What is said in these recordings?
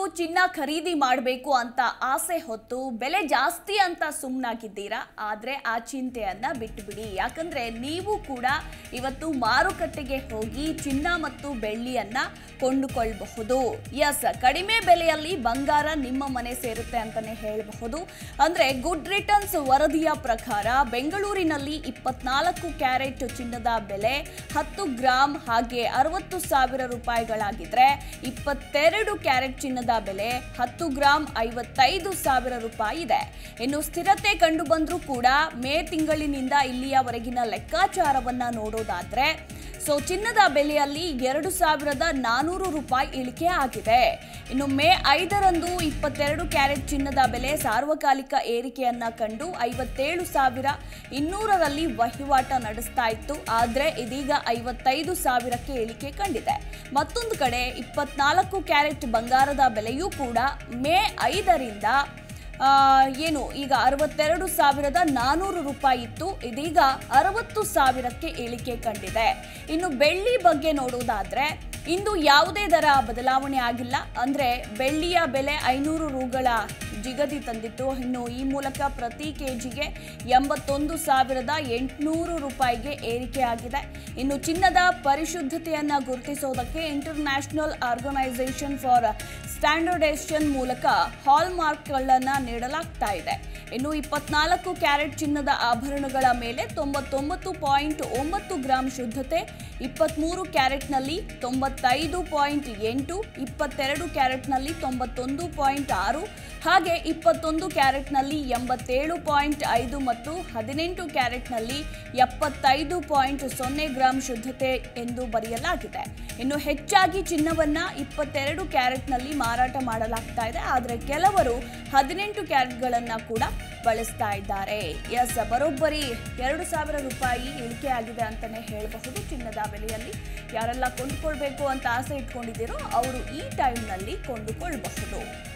ಚಿನ್ನ ಖರೀದಿ ಮಾಡಬೇಕು ಅಂತ ಆಸೆ ಹೊತ್ತು ಬೆಲೆ ಜಾಸ್ತಿ ಅಂತ ಸುಮ್ಮನಾಗಿದ್ದೀರಾ ಆದರೆ ಆ ಚಿಂತೆಯನ್ನ ಬಿಟ್ಟುಬಿಡಿ ಯಾಕಂದ್ರೆ ನೀವು ಕೂಡ ಇವತ್ತು ಮಾರುಕಟ್ಟೆಗೆ ಹೋಗಿ ಚಿನ್ನ ಮತ್ತು ಬೆಳ್ಳಿಯನ್ನ ಕೊಂಡುಕೊಳ್ಳಬಹುದು ಎಸ್ ಕಡಿಮೆ ಬೆಲೆಯಲ್ಲಿ ಬಂಗಾರ ನಿಮ್ಮ ಮನೆ ಸೇರುತ್ತೆ ಅಂತಾನೆ ಹೇಳಬಹುದು ಅಂದ್ರೆ ಗುಡ್ ರಿಟರ್ನ್ಸ್ ವರದಿಯ ಪ್ರಕಾರ ಬೆಂಗಳೂರಿನಲ್ಲಿ ಇಪ್ಪತ್ನಾಲ್ಕು ಕ್ಯಾರೆಟ್ ಚಿನ್ನದ ಬೆಲೆ ಹತ್ತು ಗ್ರಾಂ ಹಾಗೆ ಅರವತ್ತು ಸಾವಿರ ರೂಪಾಯಿಗಳಾಗಿದ್ರೆ ಇಪ್ಪತ್ತೆರಡು ಕ್ಯಾರೆಟ್ ಚಿನ್ನದ ಬೆಲೆ ಹತ್ತು ಗ್ರಾಂ ಐವತ್ತೈದು ಸಾವಿರ ರೂಪಾಯಿ ಇದೆ ಇನ್ನು ಸ್ಥಿರತೆ ಕಂಡು ಬಂದ್ರೂ ಕೂಡ ಮೇ ತಿಂಗಳಿನಿಂದ ಇಲ್ಲಿಯವರೆಗಿನ ಲೆಕ್ಕಾಚಾರವನ್ನ ನೋಡೋದಾದ್ರೆ ಸೊ ಚಿನ್ನದ ಬೆಲೆಯಲ್ಲಿ ಎರಡು ಸಾವಿರದ ನಾನೂರು ರೂಪಾಯಿ ಇಳಿಕೆ ಆಗಿದೆ ಇನ್ನು ಮೇ ಐದರಂದು ಇಪ್ಪತ್ತೆರಡು ಕ್ಯಾರೆಟ್ ಚಿನ್ನದ ಬೆಲೆ ಸಾರ್ವಕಾಲಿಕ ಏರಿಕೆಯನ್ನ ಕಂಡು ಐವತ್ತೇಳು ಸಾವಿರ ಇನ್ನೂರರಲ್ಲಿ ವಹಿವಾಟ ನಡೆಸ್ತಾ ಇತ್ತು ಆದರೆ ಇದೀಗ ಐವತ್ತೈದು ಸಾವಿರಕ್ಕೆ ಇಳಿಕೆ ಕಂಡಿದೆ ಮತ್ತೊಂದು ಕಡೆ ಇಪ್ಪತ್ನಾಲ್ಕು ಕ್ಯಾರೆಟ್ ಬಂಗಾರದ ಬೆಲೆಯೂ ಕೂಡ ಮೇ ಐದರಿಂದ ಆ, ಏನು ಈಗ ಅರವತ್ತೆರಡು ಸಾವಿರದ ನಾನೂರು ರೂಪಾಯಿ ಇತ್ತು ಇದೀಗ ಅರವತ್ತು ಸಾವಿರಕ್ಕೆ ಇಳಿಕೆ ಕಂಡಿದೆ ಇನ್ನು ಬೆಳ್ಳಿ ಬಗ್ಗೆ ನೋಡುವುದಾದ್ರೆ ಇಂದು ಯಾವುದೇ ದರ ಬದಲಾವಣೆ ಆಗಿಲ್ಲ ಅಂದ್ರೆ ಬೆಳ್ಳಿಯ ಬೆಲೆ ಐನೂರು ರೂಗಳ ಜಿಗದಿ ತಂದಿತ್ತು ಇನ್ನು ಈ ಮೂಲಕ ಪ್ರತಿ ಕೆಜಿಗೆ ಎಂಬತ್ತೊಂದು ಸಾವಿರದ ಎಂಟುನೂರು ರೂಪಾಯಿಗೆ ಏರಿಕೆ ಆಗಿದೆ ಇನ್ನು ಚಿನ್ನದ ಪರಿಶುದ್ಧತೆಯನ್ನ ಗುರುತಿಸೋದಕ್ಕೆ ಇಂಟರ್ನ್ಯಾಷನಲ್ ಆರ್ಗನೈಸೇಷನ್ ಫಾರ್ ಸ್ಟ್ಯಾಂಡರ್ಡೈಸೇಷನ್ ಮೂಲಕ ಹಾಲ್ ಮಾರ್ಕ್ಗಳನ್ನು ನೀಡಲಾಗ್ತಾ ಇದೆ ಇನ್ನು ಇಪ್ಪತ್ನಾಲ್ಕು ಕ್ಯಾರೆಟ್ ಚಿನ್ನದ ಆಭರಣಗಳ ಮೇಲೆ ತೊಂಬತ್ತೊಂಬತ್ತು ಪಾಯಿಂಟ್ ಒಂಬತ್ತು ಗ್ರಾಂ ಶುದ್ಧತೆ ಇಪ್ಪತ್ತ್ಮೂರು ಕ್ಯಾರೆಟ್ನಲ್ಲಿ ತೊಂಬತ್ತೈದು ಪಾಯಿಂಟ್ ಎಂಟು ಇಪ್ಪತ್ತೆರಡು ಕ್ಯಾರೆಟ್ನಲ್ಲಿ ತೊಂಬತ್ತೊಂದು ಪಾಯಿಂಟ್ ಆರು ಹಾಗೆ ಇಪ್ಪತ್ತೊಂದು ಕ್ಯಾರೆಟ್ನಲ್ಲಿ ಎಂಬತ್ತೇಳು ಪಾಯಿಂಟ್ ಐದು ಮತ್ತು ಹದಿನೆಂಟು ಕ್ಯಾರೆಟ್ನಲ್ಲಿ ಎಪ್ಪತ್ತೈದು ಪಾಯಿಂಟ್ ಸೊನ್ನೆ ಗ್ರಾಂ ಶುದ್ಧತೆ ಎಂದು ಬರೆಯಲಾಗಿದೆ ಇನ್ನು ಹೆಚ್ಚಾಗಿ ಚಿನ್ನವನ್ನ ಇಪ್ಪತ್ತೆರಡು ಕ್ಯಾರೆಟ್ನಲ್ಲಿ ಮಾರಾಟ ಮಾಡಲಾಗ್ತಾ ಇದೆ ಆದರೆ ಕೆಲವರು ಹದಿನೆಂಟು ಕ್ಯಾರೆಟ್ಗಳನ್ನ ಕೂಡ ಬಳಸ್ತಾ ಇದ್ದಾರೆ ಎಸ್ ಬರೋಬ್ಬರಿ ಎರಡು ಸಾವಿರ ರೂಪಾಯಿ ಇಳಿಕೆ ಆಗಿದೆ ಅಂತಾನೆ ಹೇಳಬಹುದು ಚಿನ್ನದ ಬೆಲೆಯಲ್ಲಿ ಯಾರೆಲ್ಲ ಕೊಂಡುಕೊಳ್ಬೇಕು ಅಂತ ಆಸೆ ಇಟ್ಕೊಂಡಿದ್ದೀರೋ ಅವರು ಈ ಟೈಮ್ನಲ್ಲಿ ಕೊಂಡುಕೊಳ್ಬಹುದು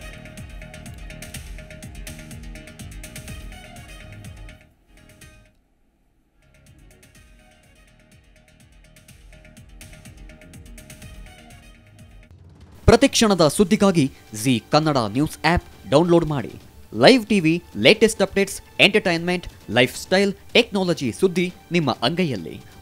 ಪ್ರತಿಕ್ಷಣದ ಸುದ್ದಿಗಾಗಿ Zee Kannada news app download ಮಾಡಿ live TV latest updates entertainment lifestyle technology ಸುದ್ದಿ ನಿಮ್ಮ ಅಂಗೈಯಲ್ಲಿ